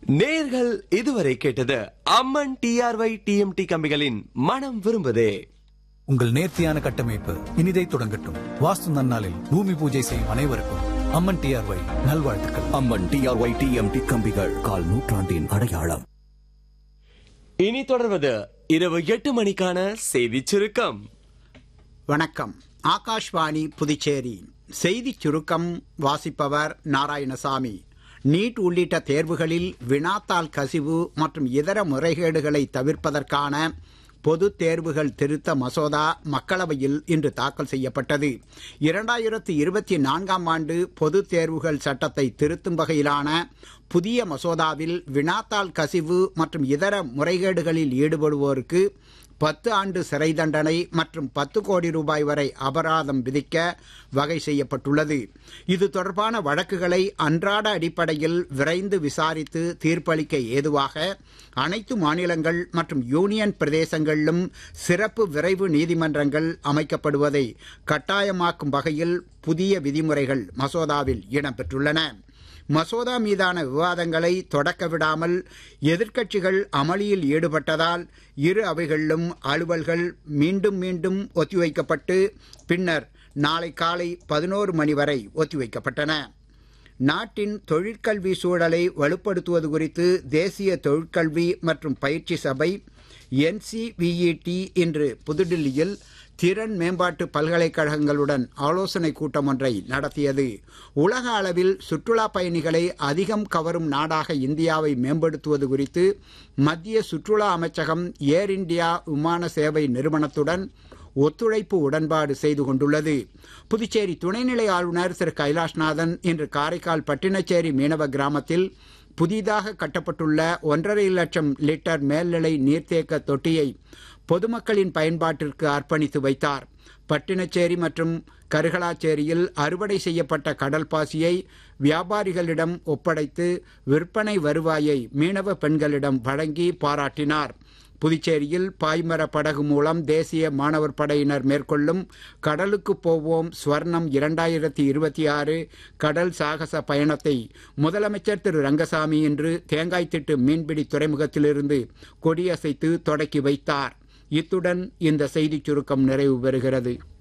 நேர்கள் இதுவரை கேட்டது அம்மன் டிஆர்ஒய் டிஎம்டி கம்பிகளின் மனம் விரும்புதே உங்கள் நேர்த்தியான கட்டமைப்பு இனிதை தொடங்கட்டும் வாஸ்து நன்னாளில் பூமி பூஜை செய்யும் அனைவருக்கும் அம்மன் டிஆர்ஒய் நல்வாழ்த்துக்கள் அம்மன் டிஆர்ஒய் டிஎம்டி கம்பிகள் கால் நூற்றாண்டின் அடையாளம் இனி தொடர்வது இரவு எட்டு மணிக்கான செய்திச் சுருக்கம் வணக்கம் ஆகாஷ்வாணி புதுச்சேரி செய்திச் சுருக்கம் வாசிப்பவர் நாராயணசாமி நீட் உள்ளிட்ட தேர்வுகளில் வினாத்தாள் கசிவு மற்றும் இதர முறைகேடுகளை தவிர்ப்பதற்கான பொதுத் தேர்வுகள் திருத்த மசோதா மக்களவையில் இன்று தாக்கல் செய்யப்பட்டது இரண்டாயிரத்து இருபத்தி நான்காம் ஆண்டு பொதுத் தேர்வுகள் சட்டத்தை திருத்தும் வகையிலான புதிய மசோதாவில் வினாத்தாள் கசிவு மற்றும் இதர முறைகேடுகளில் ஈடுபடுவோருக்கு பத்து ஆண்டு சிறை தண்டனை மற்றும் பத்து கோடி ரூபாய் வரை அபராதம் விதிக்க வகை செய்யப்பட்டுள்ளது இது தொடர்பான வழக்குகளை அன்றாட அடிப்படையில் விரைந்து விசாரித்து தீர்ப்பளிக்க ஏதுவாக அனைத்து மாநிலங்கள் மற்றும் யூனியன் பிரதேசங்களிலும் சிறப்பு விரைவு நீதிமன்றங்கள் அமைக்கப்படுவதை கட்டாயமாக்கும் வகையில் புதிய விதிமுறைகள் மசோதாவில் இடம்பெற்றுள்ளன மசோதா மீதான விவாதங்களை தொடக்க விடாமல் எதிர்க்கட்சிகள் அமளியில் ஈடுபட்டதால் இரு அவைகளிலும் அலுவல்கள் மீண்டும் மீண்டும் ஒத்திவைக்கப்பட்டு பின்னர் நாளை காலை பதினோரு மணி வரை ஒத்திவைக்கப்பட்டன நாட்டின் தொழிற்கல்வி சூழலை வலுப்படுத்துவது குறித்து தேசிய தொழிற்கல்வி மற்றும் பயிற்சி சபை என்சிவிஇடி இன்று புதுடில்லியில் திறன் மேம்பாட்டு பல்கலைக்கழகங்களுடன் ஆலோசனை கூட்டம் ஒன்றை நடத்தியது உலக அளவில் சுற்றுலா பயணிகளை அதிகம் கவரும் நாடாக இந்தியாவை மேம்படுத்துவது குறித்து மத்திய சுற்றுலா அமைச்சகம் ஏர் இந்தியா விமான சேவை நிறுவனத்துடன் ஒத்துழைப்பு உடன்பாடு செய்து கொண்டுள்ளது புதுச்சேரி துணைநிலை ஆளுநர் திரு கைலாஷ்நாதன் இன்று காரைக்கால் பட்டினச்சேரி மீனவ கிராமத்தில் புதிதாக கட்டப்பட்டுள்ள ஒன்றரை லட்சம் லிட்டர் மேல்நிலை நீர்த்தேக்க தொட்டியை பொதுமக்களின் பயன்பாட்டிற்கு அர்ப்பணித்து வைத்தார் பட்டினச்சேரி மற்றும் கருகலாச்சேரியில் அறுவடை செய்யப்பட்ட கடல் பாசியை வியாபாரிகளிடம் ஒப்படைத்து விற்பனை வருவாயை மீனவ பெண்களிடம் வழங்கி பாராட்டினார் புதுச்சேரியில் பாய்மர படகு மூலம் தேசிய மாணவர் படையினர் மேற்கொள்ளும் கடலுக்கு போவோம் ஸ்வர்ணம் இரண்டாயிரத்தி இருபத்தி ஆறு கடல் சாகச பயணத்தை முதலமைச்சர் திரு ரங்கசாமி இன்று தேங்காய்த்திட்டு மீன்பிடி துறைமுகத்திலிருந்து கொடியசைத்து தொடக்கி வைத்தார் இத்துடன் இந்த செய்திச் சுருக்கம் நிறைவு பெறுகிறது